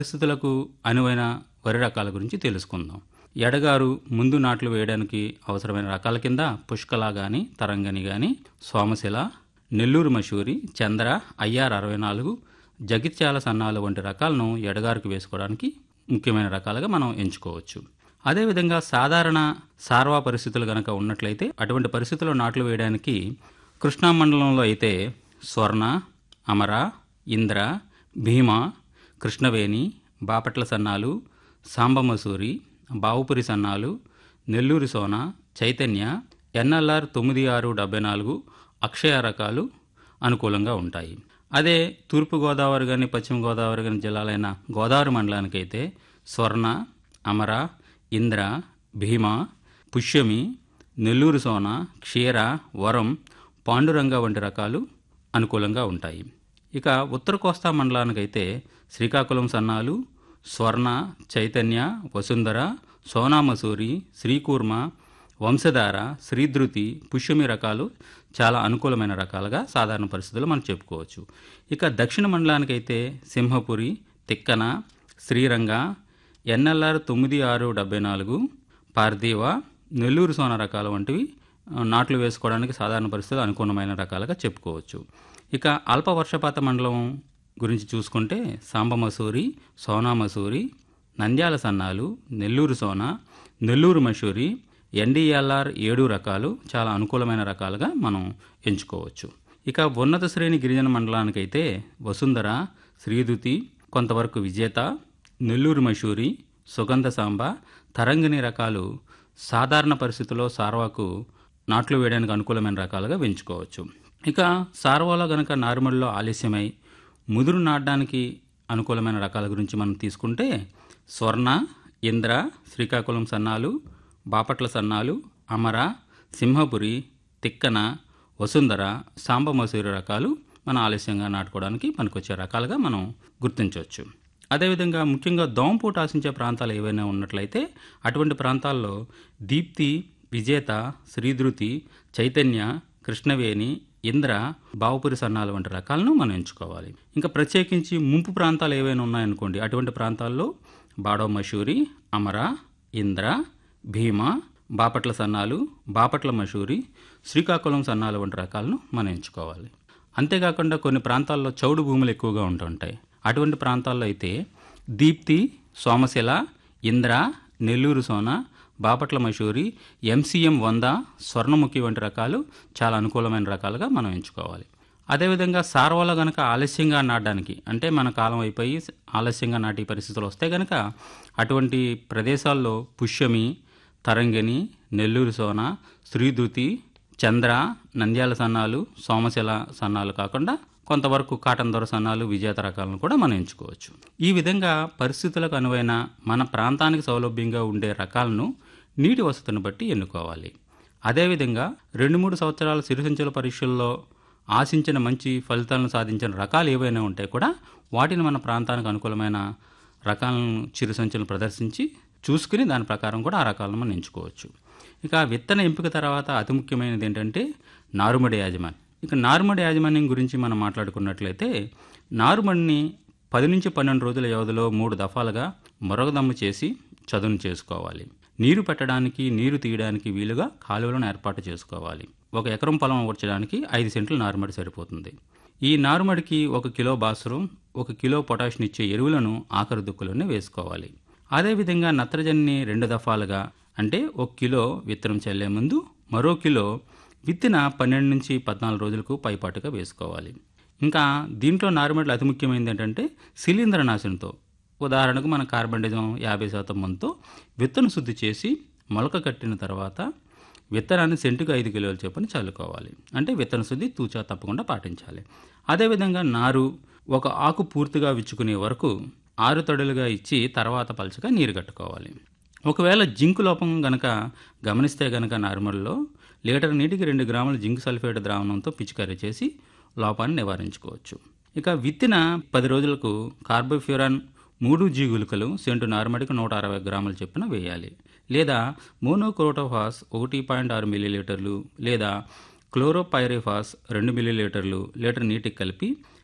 పరిస్థితులకు అనువైన వరి రకాల గురించి తెలుసుకుందాం ఎడగారు ముందు నాట్లు వేయడానికి అవసరమైన రకాల కింద పుష్కల గాని తరంగని గాని సోమశిల నెల్లూరు మషూరి చంద్ర ఐఆర్ అరవై నాలుగు జగిత్యాల సన్నాలు వంటి రకాలను ఎడగారుకు వేసుకోవడానికి ముఖ్యమైన రకాలుగా మనం ఎంచుకోవచ్చు అదేవిధంగా సాధారణ సార్వా పరిస్థితులు కనుక ఉన్నట్లయితే అటువంటి పరిస్థితుల్లో నాట్లు వేయడానికి కృష్ణా మండలంలో అయితే స్వర్ణ అమర ఇంద్ర భీమ కృష్ణవేణి బాపట్ల సన్నాలు సాంబమసూరి బావుపురి సన్నాలు నెల్లూరి సోన చైతన్య ఎన్ఎల్ఆర్ తొమ్మిది ఆరు డెబ్బై నాలుగు అక్షయ రకాలు అనుకూలంగా ఉంటాయి అదే తూర్పుగోదావరి కానీ పశ్చిమ గోదావరి కానీ జిల్లాలైన గోదావరి మండలానికైతే స్వర్ణ అమర ఇంద్ర భీమ పుష్యమి నెల్లూరు సోన క్షీర వరం పాండురంగ వంటి రకాలు అనుకూలంగా ఉంటాయి ఇక ఉత్తర కోస్తా మండలానికైతే శ్రీకాకుళం సన్నాలు స్వర్ణ చైతన్య వసుంధర సోనామసూరి శ్రీకూర్మ వంశధార శ్రీధృతి పుష్యమి రకాలు చాలా అనుకూలమైన రకాలుగా సాధారణ పరిస్థితుల్లో మనం చెప్పుకోవచ్చు ఇక దక్షిణ మండలానికైతే సింహపురి తిక్కన శ్రీరంగ ఎన్ఎల్ఆర్ తొమ్మిది ఆరు డెబ్బై నాలుగు పార్థివ నెల్లూరు సోన రకాలు వంటివి ఆ, నాట్లు వేసుకోవడానికి సాధారణ పరిస్థితులు అనుకూలమైన రకాలుగా చెప్పుకోవచ్చు ఇక అల్ప వర్షపాత మండలం గురించి చూసుకుంటే సాంబమసూరి సోనామసూరి నంద్యాల సన్నాలు నెల్లూరు సోన నెల్లూరు మషూరి ఎన్డీఎల్ఆర్ ఏడు రకాలు చాలా అనుకూలమైన రకాలుగా మనం ఎంచుకోవచ్చు ఇక ఉన్నత శ్రేణి గిరిజన మండలానికైతే వసుంధర శ్రీదుతి కొంతవరకు విజేత నెల్లూరు మషూరి సుగంధ సాంబ తరంగిణి రకాలు సాధారణ పరిస్థితుల్లో సార్వాకు నాట్లు వేయడానికి అనుకూలమైన రకాలుగా పెంచుకోవచ్చు ఇక సార్వాలో గనక నారుమడిలో ఆలస్యమై ముదురు నాటడానికి అనుకూలమైన రకాల గురించి మనం తీసుకుంటే స్వర్ణ ఇంద్ర శ్రీకాకుళం సన్నాలు బాపట్ల సన్నాలు అమర సింహపురి తిక్కన వసుంధర సాంబమసూరి రకాలు మన ఆలస్యంగా నాటుకోవడానికి పనికొచ్చే రకాలుగా మనం గుర్తించవచ్చు అదేవిధంగా ముఖ్యంగా దోమపూట ఆశించే ప్రాంతాలు ఏవైనా ఉన్నట్లయితే అటువంటి ప్రాంతాల్లో దీప్తి విజేత శ్రీధృతి చైతన్య కృష్ణవేణి ఇంద్ర బావుపురి సన్నాలు వంటి రకాలను మనం ఎంచుకోవాలి ఇంకా ప్రత్యేకించి ముంపు ప్రాంతాలు ఏవైనా ఉన్నాయనుకోండి అటువంటి ప్రాంతాల్లో బాడో మషూరి అమర ఇంద్ర భీమ బాపట్ల సన్నాలు బాపట్ల మషూరి శ్రీకాకుళం సన్నాలు వంటి రకాలను మనం ఎంచుకోవాలి అంతేకాకుండా కొన్ని ప్రాంతాల్లో చౌడు భూములు ఎక్కువగా ఉంటుంటాయి అటువంటి ప్రాంతాల్లో అయితే దీప్తి సోమశిల ఇంద్ర నెల్లూరు సోన బాపట్ల మషూరి ఎంసీఎం వంద స్వర్ణముఖి వంటి రకాలు చాలా అనుకూలమైన రకాలుగా మనం ఎంచుకోవాలి అదేవిధంగా సార్వలో గనక ఆలస్యంగా నాటడానికి అంటే మన కాలం అయిపోయి ఆలస్యంగా నాటే పరిస్థితులు వస్తే గనక అటువంటి ప్రదేశాల్లో పుష్యమి తరంగిణి నెల్లూరు సోన శ్రీధృతి చంద్ర నంద్యాల సన్నాలు సోమశిల సన్నాలు కాకుండా కొంతవరకు కాటన్ దొర సన్నాలు విజేత రకాలను కూడా మనం ఎంచుకోవచ్చు ఈ విధంగా పరిస్థితులకు అనువైన మన ప్రాంతానికి సౌలభ్యంగా ఉండే రకాలను నీటి వసతిని బట్టి ఎన్నుకోవాలి అదేవిధంగా రెండు మూడు సంవత్సరాల సిరిసంచుల పరీక్షల్లో ఆశించిన మంచి ఫలితాలను సాధించిన రకాలు ఏవైనా ఉంటే కూడా వాటిని మన ప్రాంతానికి అనుకూలమైన రకాలను చిరుసంచులను ప్రదర్శించి చూసుకుని దాని ప్రకారం కూడా ఆ రకాలను మనం ఎంచుకోవచ్చు ఇక విత్తన ఎంపిక తర్వాత అతి ముఖ్యమైనది ఏంటంటే నారుమడి యాజమాన్యం ఇక నారుమడి యాజమాన్యం గురించి మనం మాట్లాడుకున్నట్లయితే నారుమడిని పది నుంచి పన్నెండు రోజుల వ్యవధిలో మూడు దఫాలుగా మొరగదమ్ము చేసి చదును చేసుకోవాలి నీరు పెట్టడానికి నీరు తీయడానికి వీలుగా కాలువలను ఏర్పాటు చేసుకోవాలి ఒక ఎకరం పొలం ఊడ్చడానికి ఐదు సెంట్లు నారుమడి సరిపోతుంది ఈ నారుమడికి ఒక కిలో బాసురం ఒక కిలో పొటాషియం ఇచ్చే ఎరువులను ఆఖరి దుక్కులోనే వేసుకోవాలి అదేవిధంగా నత్రజనిని రెండు దఫాలుగా అంటే ఒక కిలో విత్తనం చల్లే ముందు మరో కిలో విత్తిన పన్నెండు నుంచి పద్నాలుగు రోజులకు పైపాటుగా వేసుకోవాలి ఇంకా దీంట్లో నారుమడిలో అతి ముఖ్యమైనది ఏంటంటే శిలీంద్రనాశనంతో ఉదాహరణకు మన కార్బండిజం యాభై శాతం మందుతో విత్తన శుద్ధి చేసి మొలక కట్టిన తర్వాత విత్తనాన్ని సెంటుకు ఐదు కిలోల చొప్పున చల్లుకోవాలి అంటే విత్తన శుద్ధి తూచా తప్పకుండా పాటించాలి అదేవిధంగా నారు ఒక ఆకు పూర్తిగా విచ్చుకునే వరకు ఆరు తడులుగా ఇచ్చి తర్వాత పలుచగా నీరు కట్టుకోవాలి ఒకవేళ జింక్ లోపం గనక గమనిస్తే గనక నార్మల్లో లీటర్ నీటికి రెండు గ్రాముల జింక్ సల్ఫేట్ ద్రావణంతో పిచికారీ చేసి లోపాన్ని నివారించుకోవచ్చు ఇక విత్తిన పది రోజులకు కార్బోఫ్యూరాన్ మూడు జీ గుళికలు సెంటు నార్మడికి నూట అరవై గ్రాములు చొప్పున వేయాలి లేదా మోనోక్రోటోఫాస్ ఒకటి పాయింట్ ఆరు మిల్లీలీటర్లు లేదా క్లోరోపైరిఫాస్ రెండు మిల్లీలీటర్లు లీటర్ నీటికి కలిపి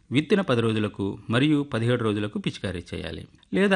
విత్తిన పది రోజులకు మరియు పదిహేడు రోజులకు పిచికారీ చేయాలి లేదా